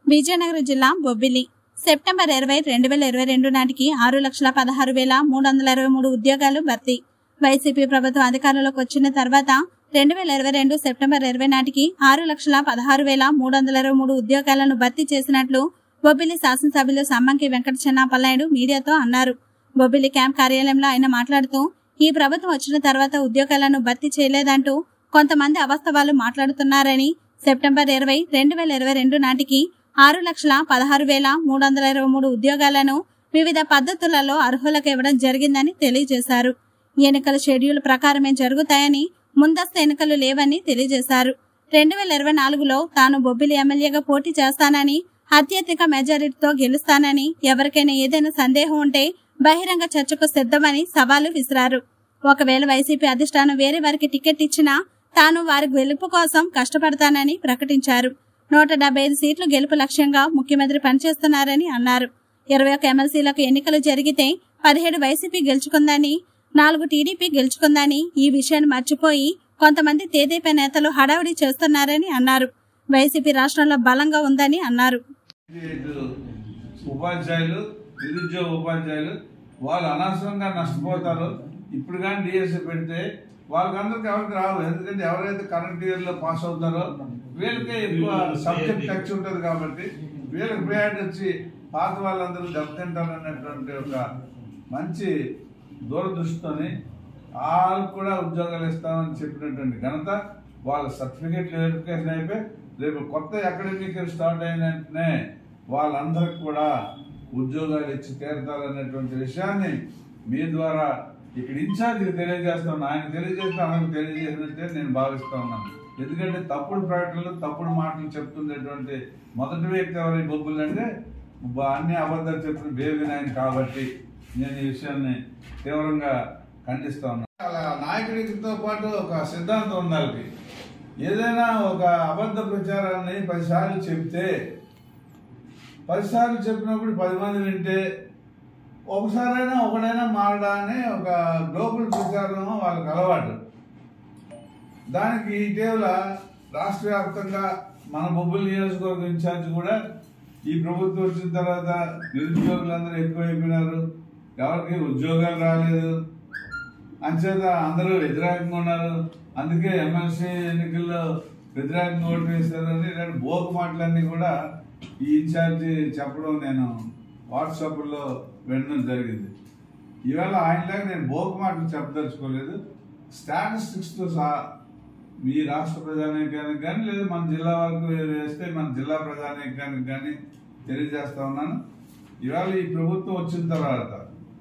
విజయనగరం జిల్లా బొబ్బిలి సెప్టెంబర్ ఇరవై రెండు వేల ఇరవై రెండు నాటికి ఆరు లక్షల పదహారు వేల మూడు వందల ఇరవై మూడు ఉద్యోగాలు భర్తీ వైసీపీ ప్రభుత్వం అధికారంలోకి వచ్చిన తర్వాత రెండు వేల ఇరవై రెండు సెప్టెంబర్ ఇరవై నాటికి ఆరు లక్షల పదహారు వేల మూడు వందల ఇరవై మూడు ఉద్యోగాలను భర్తీ చేసినట్లు బొబ్బిలి శాసనసభ్యులు సమ్మంకి వెంకట చెన్నాపల్లాయుడు మీడియాతో అన్నారు బొబ్బిలి క్యాంప్ కార్యాలయంలో ఆయన మాట్లాడుతూ ఈ ప్రభుత్వం వచ్చిన తర్వాత ఉద్యోగాలను భర్తీ చేయలేదంటూ కొంతమంది అవాస్తవాలు మాట్లాడుతున్నారని సెప్టెంబర్ ఇరవై రెండు వేల ఇరవై రెండు నాటికి ఆరు లక్షల పదహారు వేల మూడు వందల ఇరవై మూడు ఉద్యోగాలను వివిధ పద్ధతులలో అర్హులకు ఇవ్వడం జరిగిందని తెలియజేశారు ఎన్నికల షెడ్యూల్ ప్రకారమే జరుగుతాయని ముందస్తు ఎన్నికలు లేవని తెలియజేశారు రెండు వేల ఇరవై నాలుగులో తాను బొబ్బిలి ఎమ్మెల్యేగా పోటీ చేస్తానని అత్యధిక మెజారిటీతో గెలుస్తానని ఎవరికైనా ఏదైనా సందేహం ఉంటే బహిరంగ చర్చకు సిద్ధమని సవాలు విసిరారు ఒకవేళ వైసీపీ అధిష్టానం వేరే వారికి టికెట్ ఇచ్చినా తాను వారి గెలుపు కోసం కష్టపడతానని ప్రకటించారు నూట డెబ్బై ఐదు సీట్లు గెలుపు లక్ష్యంగా ముఖ్యమంత్రి పనిచేస్తున్నారని అన్నారు ఇరవై ఒక్క ఎమ్మెల్సీలకు ఎన్నికలు జరిగితే పదిహేడు వైసీపీ గెలుచుకుందని నాలుగు టీడీపీ గెలుచుకుందని ఈ విషయాన్ని మర్చిపోయి కొంతమంది తేదేపై నేతలు హడావుడి చేస్తున్నారని అన్నారు వైసీపీ రాష్ట్రంలో బలంగా ఉందని అన్నారు ఇటు ఉపాధ్యాయులు నిరుద్యోగ ఉపాధ్యాయులు వాళ్ళు అనవసరంగా నష్టపోతారు ఇప్పుడు కానీ డిఎస్సి పెడితే వాళ్ళకందరికి ఎవరికి రావు ఎందుకంటే ఎవరైతే కరెంట్ ఇయర్ లో పాస్ అవుతారో వీళ్ళకే ఎక్కువ సబ్జెక్ట్ టచ్ ఉంటుంది కాబట్టి వీళ్ళకి ప్రయారిటీ వచ్చి పాత వాళ్ళందరూ దెబ్బతింటారు అనేటువంటి ఒక మంచి దూరదృష్టితోని వాళ్ళకు కూడా ఉద్యోగాలు ఇస్తామని చెప్పినటువంటి ఘనత వాళ్ళ సర్టిఫికెట్లు వెరిఫికేషన్ అయిపోయి రేపు కొత్త అకాడమిక్ ఇయర్ స్టార్ట్ అయిన వెంటనే వాళ్ళందరికి కూడా ఉద్యోగాలు ఇచ్చి తీరుతారనేటువంటి విషయాన్ని మీ ద్వారా ఇక్కడ ఇన్ఛార్జికి తెలియజేస్తాను ఆయన తెలియజేస్తే ఆయనకు తెలియజేసినట్టే నేను భావిస్తా ఉన్నాను ఎందుకంటే తప్పుడు ప్రకటనలు తప్పుడు మాటలు చెప్తున్నటువంటి మొదటి వ్యక్తి ఎవరి బొబ్బులు అంటే బ- అన్ని అబద్ధాలు చెప్పిన బేబీ నాయన్ కాబట్టి నేను ఈ విషయాన్ని తీవ్రంగా ఖండిస్తా ఉన్నాను అలా నాయకుడితో పాటు ఒక సిద్ధాంతం ఉండాలి ఏదైనా ఒక అబద్ధ ప్రచారాన్ని పదిసార్లు చెప్తే పదిసార్లు చెప్పినప్పుడు పది మంది వింటే ఒకసారైనా ఒకడైనా మారడా అనే ఒక గ్లోబల్ ప్రచారం వాళ్ళకి అలవాటు దానికి ఇటీవల రాష్ట్ర వ్యాప్తంగా మన బొబ్బుల నియోజకవర్గం ఇన్ఛార్జ్ కూడా ఈ ప్రభుత్వం వచ్చిన తర్వాత నిరుద్యోగులందరూ ఎక్కువైపోయినారు ఎవరికి ఉద్యోగాలు రాలేదు అంచేత అందరూ వ్యతిరేకంగా ఉన్నారు అందుకే ఎమ్మెల్సీ ఎన్నికల్లో వ్యతిరేకంగా ఓటు వేశారని ఇలాంటి బోకు మాటలన్నీ కూడా ఈ ఇన్ఛార్జి చెప్పడం నేను వాట్సాప్లో వినడం జరిగింది ఈవేళ ఆయనలాగా నేను బోకు మాటలు చెప్పదలుచుకోలేదు స్టాటిస్టిక్స్తో సహా మీ రాష్ట్ర ప్రజానీకానికి కానీ లేదా మన జిల్లా వరకు వేస్తే మన జిల్లా ప్రజానీకానికి కానీ తెలియజేస్తా ఉన్నాను ఇవాళ ఈ ప్రభుత్వం వచ్చిన తర్వాత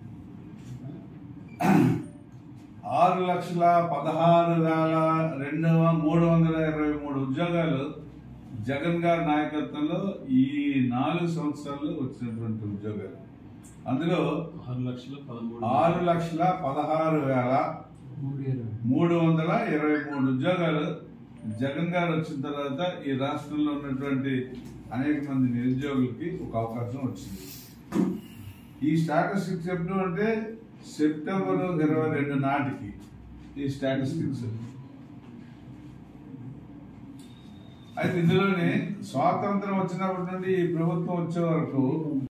ఆరు లక్షల పదహారు వేల రెండు వ- మూడు వందల ఇరవై మూడు ఉద్యోగాలు జగన్ గారి నాయకత్వంలో ఈ నాలుగు సంవత్సరాల్లో వచ్చినటువంటి ఉద్యోగాలు అందులో ఆరు లక్షల పదమూడు ఆరు లక్షల పదహారు వేల మూడు ఇరవై మూడు వందల ఇరవై మూడు ఉద్యోగాలు జగన్ గారు వచ్చిన తర్వాత ఈ రాష్ట్రంలో ఉన్నటువంటి అనేక మంది నిరుద్యోగులకి ఒక అవకాశం వచ్చింది ఈ స్టాటిస్టిక్స్ ఎప్పుడు అంటే సెప్టెంబర్ ఇరవై రెండు నాటికి ఈ స్టాటిస్టిక్స్ అయితే ఇందులోనే స్వాతంత్రం వచ్చినప్పటి నుండి ఈ ప్రభుత్వం వచ్చే వరకు